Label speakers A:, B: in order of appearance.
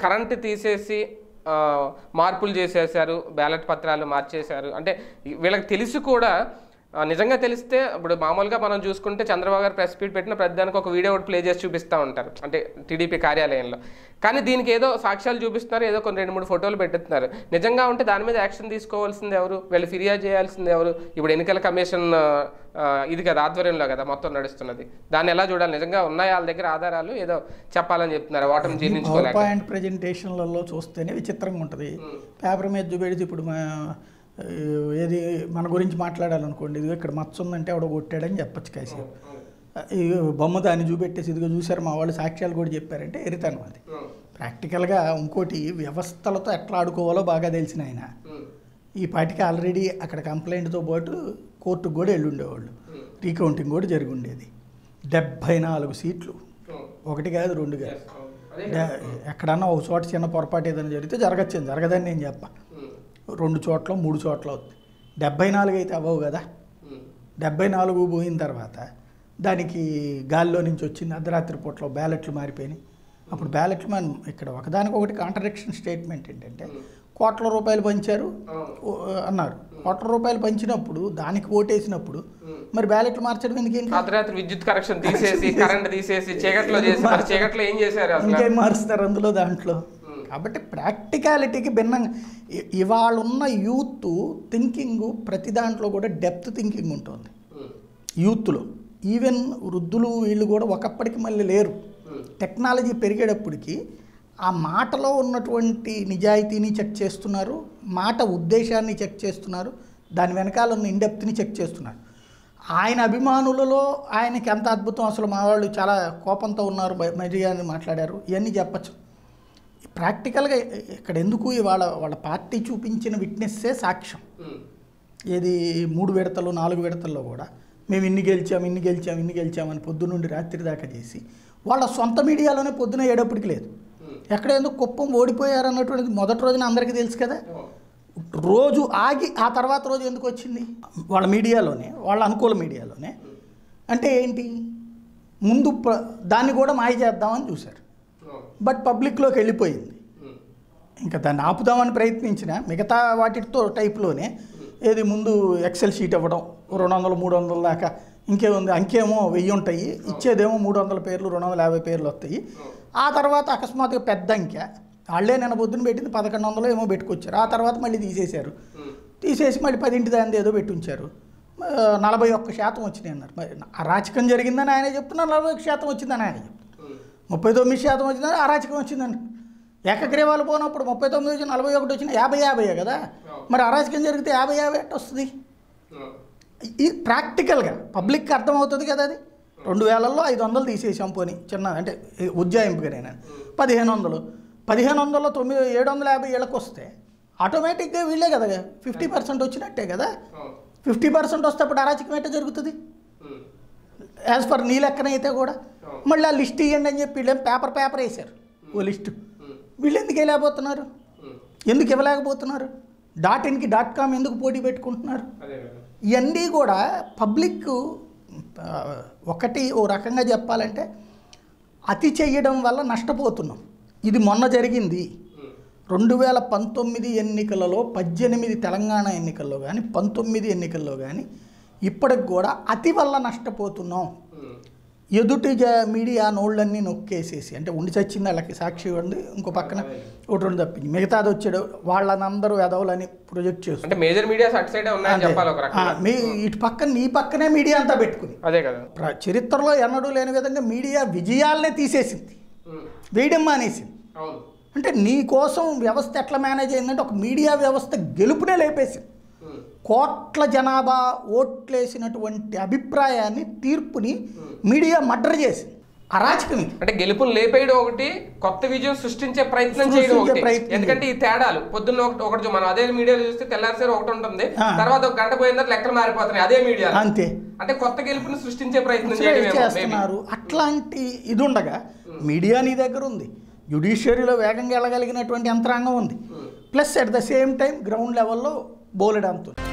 A: Current తీసేసి ఆ, మార్పులు చేసేసారు బ్యాలెట్ పత్రాలు మార్చేశారు అంటే వీళ్ళకి తెలిసి కూడా ఆ, నిజంగా తెలిస్తే ఇప్పుడు మామూలుగా మనం చూసుకుంటే చంద్రబాబు గారు ప్రెస్ మీట్ పెట్టిన ప్రతిదానికి ఒక వీడియో ఒకటి ప్లే చేసి చూపిస్తూ ఉంటారు అంటే టీడీపీ కార్యాలయంలో కానీ దీనికి ఏదో సాక్ష్యాలు చూపిస్తున్నారు ఏదో కొన్ని రెండు మూడు ఫోటోలు పెట్టుతున్నారు నిజంగా ఉంటే దాని మీద యాక్షన్ తీసుకోవాల్సింది ఎవరు వీళ్ళు ఫిర్యాదు చేయాల్సింది ఎవరు ఇప్పుడు ఎన్నికల కమిషన్ ఆ, ఇది కదా ఆధ్వర్యంలో కదా మొత్తం నడుస్తున్నది దాన్ని ఎలా చూడాలి నిజంగా ఉన్నాయి వాళ్ళ దగ్గర ఆధారాలు ఏదో చెప్పాలని చెప్తున్నారు ఓటమి
B: పవర్
A: జీర్ణించుకోలేక
B: పాయింట్ ప్రజెంటేషన్లలో చూస్తేనే విచిత్రంగా ఉంటుంది పేపర్ మీద చూపెడితే ఇప్పుడు మా ఏది మన గురించి మాట్లాడాలనుకోండి ఇదిగో ఇక్కడ మచ్చ ఉందంటే ఎవడో కొట్టాడని చెప్పచ్చు కాసేపు ఈ బొమ్మ దాన్ని చూపెట్టేసి ఇదిగో చూసారు మా వాళ్ళు సాక్ష్యాలు కూడా చెప్పారంటే ఎరితాను అది ప్రాక్టికల్గా ఇంకోటి వ్యవస్థలతో ఎట్లా ఆడుకోవాలో బాగా తెలిసిన ఆయన ఈ పాటికి ఆల్రెడీ అక్కడ కంప్లైంట్తో పాటు కోర్టుకు కూడా వెళ్ళి ఉండేవాళ్ళు రీకౌంటింగ్ కూడా జరిగి ఉండేది డెబ్భై నాలుగు సీట్లు ఒకటి కాదు రెండు కాదు డే- ఎక్కడన్నా ఒక చోట చిన్న పొరపాటు ఏదైనా జరిగితే జరగచ్చు జరగదని నేను చెప్ప రెండు చోట్ల మూడు చోట్ల అవుతుంది డెబ్బై నాలుగు అయితే అవ్వవు కదా డెబ్బై నాలుగు పోయిన తర్వాత దానికి గాల్లో నుంచి వచ్చింది అర్ధరాత్రి పూటలో బ్యాలెట్లు మారిపోయినాయి అప్పుడు బ్యాలెట్లు మనం ఇక్కడ ఒకదానికి ఒకటి కాంట్రడిక్షన్ స్టేట్మెంట్ ఏంటంటే కోట్ల రూపాయలు పంచారు ఓ- అన్నారు కోట్ల రూపాయలు పంచినప్పుడు దానికి ఓటేసినప్పుడు మరి బ్యాలెట్లు మార్చడం ఎందుకేంటి
A: అర్ధరాత్రి విద్యుత్ కనెక్షన్ తీసేసి కరెంట్ తీసేసి చీకట్లో చేసి మరి చీకట్లో ఏం చేశారు అసలు
B: ఇంకేం మారుస్తారు అందులో దాంట్లో కాబట్టి ప్రాక్టికాలిటీకి భిన్నంగా ఇ- ఇవాళ ఉన్న యూత్ థింకింగ్ ప్రతి దాంట్లో కూడా డెప్త్ థింకింగ్ ఉంటుంది యూత్లో ఈవెన్ వృద్ధులు వీళ్ళు కూడా ఒకప్పటికి మళ్ళీ లేరు టెక్నాలజీ పెరిగేటప్పటికి ఆ మాటలో ఉన్నటువంటి నిజాయితీని చెక్ చేస్తున్నారు మాట ఉద్దేశాన్ని చెక్ చేస్తున్నారు దాని వెనకాల ఉన్న ఇండెప్త్ని చెక్ చేస్తున్నారు ఆయన అభిమానులలో ఆయనకి ఎంత అద్భుతం అసలు మా వాళ్ళు చాలా కోపంతో ఉన్నారు మరిగా అని మాట్లాడారు ఇవన్నీ చెప్పచ్చు ప్రాక్టికల్గా ఇక్కడ ఎందుకు ఇవాళ వాళ్ళ పార్టీ చూపించిన విట్నెస్సే సాక్ష్యం ఏది మూడు విడతలు నాలుగు విడతల్లో కూడా మేము ఇన్ని గెలిచాం ఇన్ని గెలిచాం ఇన్ని గెలిచామని పొద్దు నుండి రాత్రి దాకా చేసి వాళ్ళ సొంత మీడియాలోనే పొద్దున ఏడప్పటికి లేదు ఎక్కడ ఎందుకు కుప్పం ఓడిపోయారు అన్నటువంటిది మొదటి రోజున అందరికీ తెలుసు కదా రోజు ఆగి ఆ తర్వాత రోజు ఎందుకు వచ్చింది వాళ్ళ మీడియాలోనే వాళ్ళ అనుకూల మీడియాలోనే అంటే ఏంటి ముందు ప్ర దాన్ని కూడా మాయ చేద్దామని చూశారు బట్ పబ్లిక్లోకి వెళ్ళిపోయింది ఇంకా దాన్ని ఆపుదామని ప్రయత్నించిన మిగతా వాటితో టైప్లోనే ఏది ముందు ఎక్సెల్ షీట్ ఇవ్వడం రెండు వందలు మూడు వందల దాకా ఇంకేముంది అంకేమో వెయ్యి ఉంటాయి ఇచ్చేదేమో మూడు వందల పేర్లు రెండు వందల యాభై పేర్లు వస్తాయి ఆ తర్వాత అకస్మాత్తుగా పెద్ద అంకె వాళ్ళే నిన్న పొద్దున పెట్టింది పదకొండు వందలు ఏమో పెట్టుకొచ్చారు ఆ తర్వాత మళ్ళీ తీసేశారు తీసేసి మళ్ళీ పదింటి దాని ఏదో పెట్టి ఉంచారు ఆ, నలభై ఒక్క శాతం వచ్చినాయి అన్నారు మరి అరాచకం జరిగిందని ఆయనే చెప్తున్నారు నలభై ఒక్క శాతం వచ్చిందని ఆయన చెప్తున్నారు ముప్పై తొమ్మిది శాతం వచ్చిందని అరాచకం వచ్చిందని ఏకగ్రీవాలు పోనప్పుడు ముప్పై తొమ్మిది వచ్చి నలభై ఒకటి వచ్చిన యాభై యాభై కదా మరి అరాచకం జరిగితే యాభై యాభై ఎట్ట వస్తుంది ఈ ప్రాక్టికల్గా పబ్లిక్కి అర్థమవుతుంది కదా అది రెండు వేలల్లో ఐదు వందలు తీసేసాం పోని చిన్న అంటే ఈ ఉజ్జాయింపుగా నేను పదిహేను వందలు పదిహేను వందల్లో తొమ్మిది ఏడు వందల యాభై ఏళ్ళకి వస్తే ఆటోమేటిక్గా వీళ్ళే కదా ఫిఫ్టీ పర్సెంట్ వచ్చినట్టే కదా ఫిఫ్టీ పర్సెంట్ వస్తే అప్పుడు అరాచకం ఎట్ట జరుగుతుంది యాజ్ పర్ నీ లెక్కన అయితే కూడా మళ్ళీ ఆ లిస్ట్ ఇవ్వండి అని చెప్పి వీళ్ళేం పేపర్ పేపర్ వేశారు ఓ లిస్టు వీళ్ళు ఎందుకు వేయలేకపోతున్నారు ఎందుకు ఇవ్వలేకపోతున్నారు డాట్ ఇన్కి డాట్ కామ్ ఎందుకు పోటీ పెట్టుకుంటున్నారు
A: అదే కదా
B: ఇవన్నీ కూడా పబ్లిక్ ఆ, ఒకటి ఓ రకంగా చెప్పాలంటే అతి చేయడం వల్ల నష్టపోతున్నాం ఇది మొన్న జరిగింది రెండు వేల పంతొమ్మిది ఎన్నికలలో పద్దెనిమిది తెలంగాణ ఎన్నికల్లో కానీ పంతొమ్మిది ఎన్నికల్లో కానీ ఇప్పటికి కూడా అతి వల్ల నష్టపోతున్నాం ఎదుటి జ మీడియా నోళ్ళన్నీ నొక్కేసేసి అంటే ఉండి చచ్చింది వాళ్ళకి సాక్షి ఉంది ఇంకో పక్కన ఒకటి రెండు తప్పింది మిగతాది వచ్చాడు వాళ్ళనందరూ ఎదవలని ప్రొజెక్ట్ చేస్తారు
A: అంటే మేజర్ మీడియాస్ అటు సైడే ఉన్నాయని చెప్పాలి ఒక
B: ఆ,
A: రకంగా
B: మీ ఇటు పక్కన నీ పక్కనే మీడియా అంతా పెట్టుకుంది
A: అదే కదా
B: ప్ర- చరిత్రలో ఎన్నడూ లేని విధంగా మీడియా విజయాలనే తీసేసింది
A: ఉమ్.
B: వేయడం మానేసింది
A: అవును
B: అంటే నీ కోసం వ్యవస్థ ఎట్లా మేనేజ్ అయిందంటే ఒక మీడియా వ్యవస్థ గెలుపునే లేపేసింది
A: ఉమ్.
B: కోట్ల జనాభా ఓట్లేసినటువంటి అభిప్రాయాన్ని తీర్పుని మీడియా మర్డర్ చేసింది అరాచకం ఇది
A: అంటే గెలుపుని లేపేయడం ఒకటి కొత్త విజయం సృష్టించే ప్రయత్నం చేయడం
B: సృష్టించే
A: ఒకటి
B: ప్రయత్నం.
A: ఎందుకంటే ఈ తేడాలు పొద్దున్న ఒకటి ఒకటి చూ- మనం అదే మీడియాలో చూస్తే తెల్లారిసారి ఒకటి ఉంటుంది
B: ఆ.
A: తర్వాత ఒక గంట పోయిన తర్వాత లెక్కలు మారిపోతున్నాయి అదే మీడియా
B: అంతే
A: అంటే కొత్త గెలుపుని సృష్టించే ప్రయత్నం చేయడం
B: చేస్తున్నారు అట్లాంటి ఇది ఉండగా మీడియా నీ దగ్గర ఉంది జ్యుడిషియరీలో వేగంగా వెళ్ళగలిగినటువంటి యంత్రాంగం ఉంది plus at the same time ground లెవెల్లో బోలెడంత ఉంది